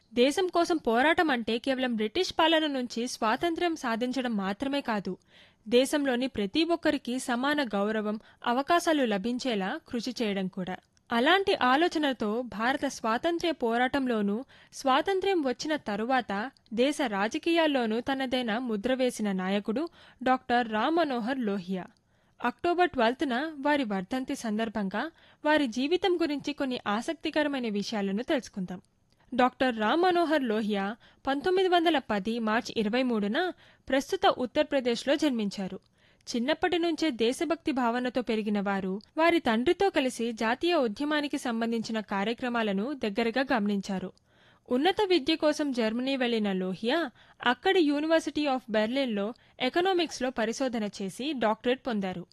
దేశం కోసం పోరాటం అంటే కేవలం బ్రిటిష్ పాలన నుంచి స్వాతంత్ర్యం సాధించడం మాత్రమే కాదు దేశంలోని ప్రతి ఒక్కరికి సమాన గౌరవం అవకాశాలు లభించేలా కృషి చేయడం కూడా అలాంటి ఆలోచనతో భారత స్వాతంత్ర్య పోరాటంలోనూ స్వాతంత్ర్యం వచ్చిన తరువాత దేశ రాజకీయాల్లోనూ తనదైన ముద్ర వేసిన నాయకుడు డాక్టర్ రామ్ మనోహర్ లోహియా అక్టోబర్ ట్వెల్త్న వారి వర్ధంతి సందర్భంగా వారి జీవితం గురించి కొన్ని ఆసక్తికరమైన విషయాలను తెలుసుకుందాం డాక్టర్ రామ్ మనోహర్ లోహియా పంతొమ్మిది వందల పది మార్చి ఇరవై మూడున ప్రస్తుత ఉత్తరప్రదేశ్లో జన్మించారు చిన్నప్పటి నుంచే దేశభక్తి భావనతో పెరిగిన వారు వారి తండ్రితో కలిసి జాతీయ ఉద్యమానికి సంబంధించిన కార్యక్రమాలను దగ్గరగా గమనించారు ఉన్నత విద్య కోసం జర్మనీ వెళ్లిన లోహియా అక్కడి యూనివర్సిటీ ఆఫ్ బెర్లిన్లో ఎకనామిక్స్లో పరిశోధన చేసి డాక్టరేట్ పొందారు